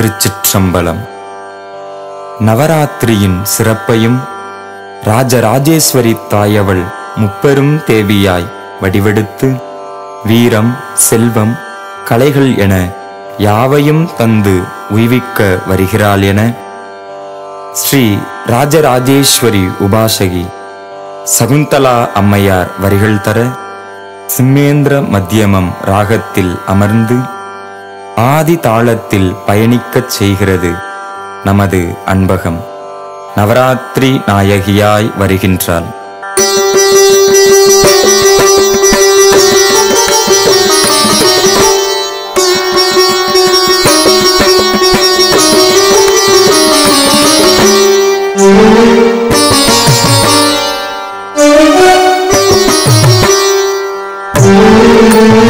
திருச்சிற்றம்பலம் நவராத்திரியின் சிறப்பையும் ராஜராஜேஸ்வரி தாயவள் முப்பெரும் தேவியாய் வடிவெடுத்து வீரம் செல்வம் கலைகள் என யாவையும் தந்து உய்விக்க வருகிறாள் என ஸ்ரீ ராஜராஜேஸ்வரி உபாசகி சகுந்தலா அம்மையார் வரிகள் தர சிம்மேந்திர மத்தியமம் ராகத்தில் அமர்ந்து ஆதி தாளத்தில் பயணிக்கச் செய்கிறது நமது அன்பகம் நவராத்திரி நாயகியாய் வருகின்றாள் Thank you.